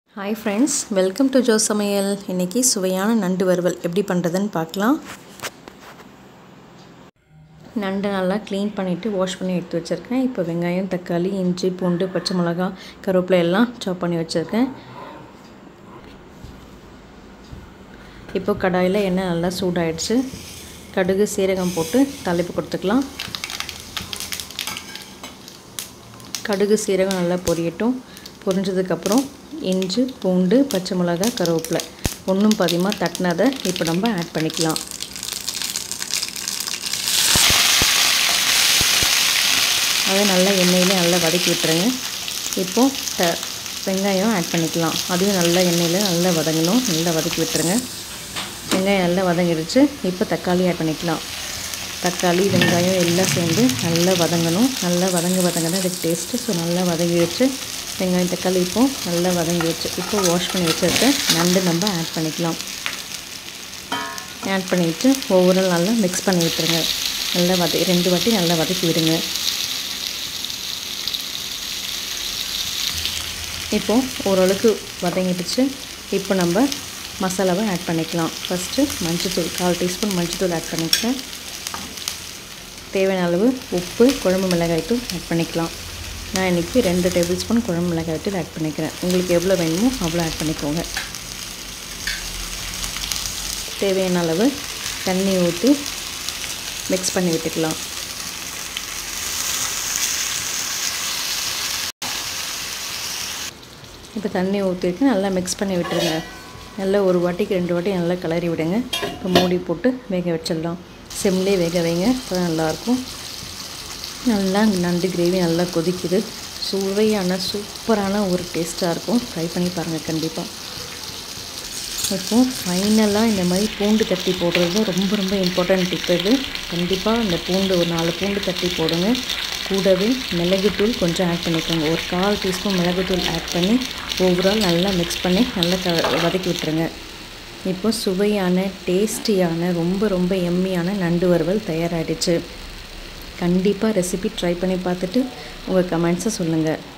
hi friends welcome to Jo Samayal இன்றைக்கி சுவையான நண்டு வறுவல் எப்படி பண்ணுறதுன்னு பார்க்கலாம் நண்டை நல்லா க்ளீன் பண்ணிவிட்டு வாஷ் பண்ணி எடுத்து வச்சுருக்கேன் இப்போ வெங்காயம் தக்காளி இஞ்சி பூண்டு பச்சை மிளகா கருவேப்பிலை எல்லாம் சாப் பண்ணி வச்சுருக்கேன் இப்போ கடாயில் எண்ணெய் நல்லா சூடாயிடுச்சு கடுகு சீரகம் போட்டு தலைப்பு கொடுத்துக்கலாம் கடுகு சீரகம் நல்லா பொரியட்டும் பொரிஞ்சதுக்கப்புறம் இஞ்சி பூண்டு பச்சை மிளகாய் கருவேப்பிலை ஒன்றும் பாதியமாக தட்டினதை இப்போ நம்ம ஆட் பண்ணிக்கலாம் அதை நல்லா எண்ணெயிலே நல்லா வதக்கி விட்டுருங்க இப்போது த வெங்காயம் ஆட் பண்ணிக்கலாம் அதையும் நல்லா எண்ணெயில் நல்லா வதங்கணும் நல்லா வதக்கி விட்டுருங்க வெங்காயம் நல்லா வதங்கிடுச்சு இப்போ தக்காளி ஆட் பண்ணிக்கலாம் தக்காளி வெங்காயம் எல்லாம் சேர்ந்து நல்லா வதங்கணும் நல்லா வதங்க வதங்க தான் இதுக்கு டேஸ்ட்டு ஸோ நல்லா வதங்கி வச்சு வெங்காயம் தக்காளி இப்போ நல்லா வதங்கி வச்சு இப்போ வாஷ் பண்ணி வச்சுருக்க நண்டு நம்ம ஆட் பண்ணிக்கலாம் ஆட் பண்ணிவிட்டு ஒவ்வொரு நல்லா மிக்ஸ் பண்ணி விட்டுருங்க நல்லா வத ரெண்டு வாட்டி நல்லா வதக்கி விடுங்க இப்போது ஓரளவுக்கு வதங்கிடுச்சு இப்போ நம்ம மசாலாவை ஆட் பண்ணிக்கலாம் ஃபஸ்ட்டு மஞ்சத்தூள் கால் டீஸ்பூன் மஞ்சத்தூள் ஆட் பண்ணிக்கிறேன் தேவையான அளவு உப்பு குழம்பு மிளகாய்த்தூள் ஆட் பண்ணிக்கலாம் நான் இன்றைக்கி ரெண்டு டேபிள் ஸ்பூன் குழம்பு மிளகாய்த்தூள் ஆட் பண்ணிக்கிறேன் உங்களுக்கு எவ்வளோ வேணுமோ அவ்வளோ ஆட் பண்ணிக்கோங்க தேவையான அளவு தண்ணி ஊற்றி மிக்ஸ் பண்ணி விட்டுக்கலாம் இப்போ தண்ணி ஊற்றிருக்கு நல்லா மிக்ஸ் பண்ணி விட்டுருங்க நல்லா ஒரு வாட்டிக்கு ரெண்டு வாட்டி நல்லா கிளறி விடுங்க இப்போ மூடி போட்டு வேக வச்சிடலாம் சிம்லே வேக வைங்க இப்போ நல்லாயிருக்கும் நல்லா நண்டு கிரேவி நல்லா கொதிக்குது சுவையான சூப்பரான ஒரு டேஸ்ட்டாக இருக்கும் ட்ரை பண்ணி பாருங்கள் கண்டிப்பாக இப்போது ஃபைனலாக இந்த மாதிரி பூண்டு தட்டி போடுறது ரொம்ப ரொம்ப இம்பார்ட்டன்ட் டிப் இது கண்டிப்பாக இந்த பூண்டு ஒரு நாலு பூண்டு தட்டி போடுங்க கூடவே மிளகுத்தூள் கொஞ்சம் ஆட் பண்ணிக்கோங்க ஒரு கால் டீஸ்பூன் மிளகுத்தூள் ஆட் பண்ணி ஓவரால் நல்லா மிக்ஸ் பண்ணி நல்லா க வதக்கி விட்டுருங்க இப்போ சுவையான டேஸ்டியான ரொம்ப ரொம்ப எம்மியான நண்டு வறுவல் தயாராகிடுச்சு கண்டிப்பாக ரெசிபி ட்ரை பண்ணி பார்த்துட்டு உங்கள் கமெண்ட்ஸை சொல்லுங்கள்